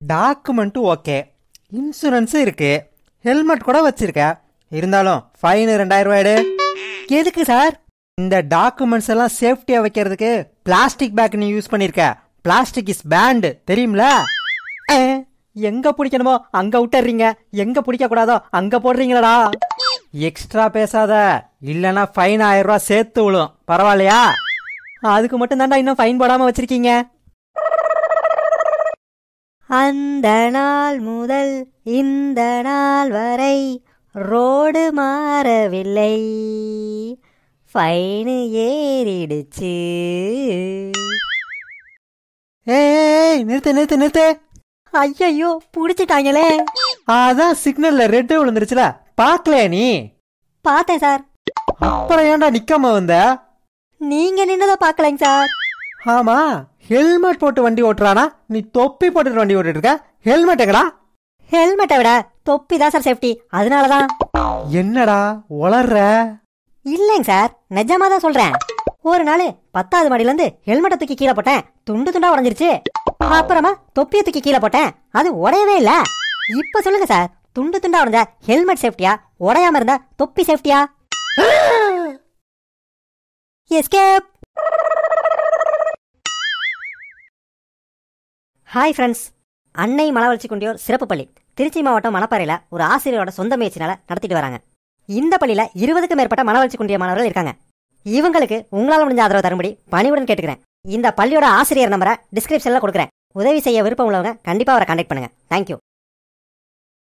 டாக்குமெண்ட்டும் okay இன்சூரன்ஸும் இருக்கு helmet கூட வச்சிருக்க இருந்தாலும் ஃபைன் ரெண்டாயிரம் ரூபாய்டு எதுக்கு சார் இந்த டாக்குமெண்ட்ஸ் எல்லாம் சேஃப்டியா வைக்கிறதுக்கு பிளாஸ்டிக் பேக் நீ யூஸ் பண்ணிருக்க பிளாஸ்டிக் இஸ் பேண்ட் தெரியும்ல ஏ, எங்க பிடிக்கணுமோ அங்க விட்டுறீங்க எங்க பிடிக்க கூடாதோ அங்க போடுறீங்களடா எக்ஸ்ட்ரா பேசாத இல்லனா ஃபைன் ஆயிரம் ரூபாய் சேர்த்து விழும் பரவாயில்லையா அதுக்கு மட்டும் தாண்டா இன்னும் ஃபைன் போடாம வச்சிருக்கீங்க அந்த நாள் முதல் இந்த நாள் வரை ரோடு மாறவில்லை ஃபைனு ஏறிடுச்சு ஏய் நிறுத்து நிறுத்து நிறுத்து ஐயையோ புடிச்சிட்டாங்களே அதான் சிக்னல்ல ரெட் விழுந்துருச்சுல பாக்கலையா நீ பார்த்தேன் சார் அப்புறம் ஏன்டா நிக்காம வந்த நீங்க நின்னதை பார்க்கலைங்க சார் ஆமா ஹெல்மெட் போட்டு வண்டி ஓட்டுறானா நீ தொப்பி போட்டுட்டு வண்டி ஓட்டிட்டு இருக்க ஹெல்மெட் எங்கடா ஹெல்மெட்டை விட தொப்பி தான் சார் சேஃப்டி அதனால தான் என்னடா உளர்ற இல்லைங்க சார் நிஜமா தான் சொல்றேன் ஒரு நாள் பத்தாவது மாடியில இருந்து ஹெல்மெட்டை தூக்கி கீழே போட்டேன் துண்டு துண்டா உடஞ்சிருச்சு அப்புறமா தொப்பியை தூக்கி கீழே போட்டேன் அது உடையவே இல்ல இப்ப சொல்லுங்க சார் துண்டு துண்டா உடஞ்ச ஹெல்மெட் சேஃப்டியா உடையாம இருந்தா தொப்பி சேஃப்டியா எஸ்கேப் ஹாய் ஃப்ரெண்ட்ஸ் அன்னை மலவளர்ச்சி குண்டியோர் சிறப்பு பள்ளி திருச்சி மாவட்டம் மணப்பாறையில் ஒரு ஆசிரியரோட சொந்த முயற்சினால நடத்திட்டு வராங்க இந்த பள்ளியில இருபதுக்கும் மேற்பட்ட மனவளர்ச்சி குன்றிய மாணவர்கள் இருக்காங்க இவங்களுக்கு உங்களால் முடிஞ்ச ஆதரவு தரும்படி பணிவுடன் கேட்டுக்கிறேன் இந்த பள்ளியோட ஆசிரியர் நம்பரை டிஸ்கிரிப்ஷன்ல கொடுக்குறேன் உதவி செய்ய விருப்பம் உள்ளவங்க கண்டிப்பா அவரை கான்டாக்ட் பண்ணுங்க தேங்க்யூ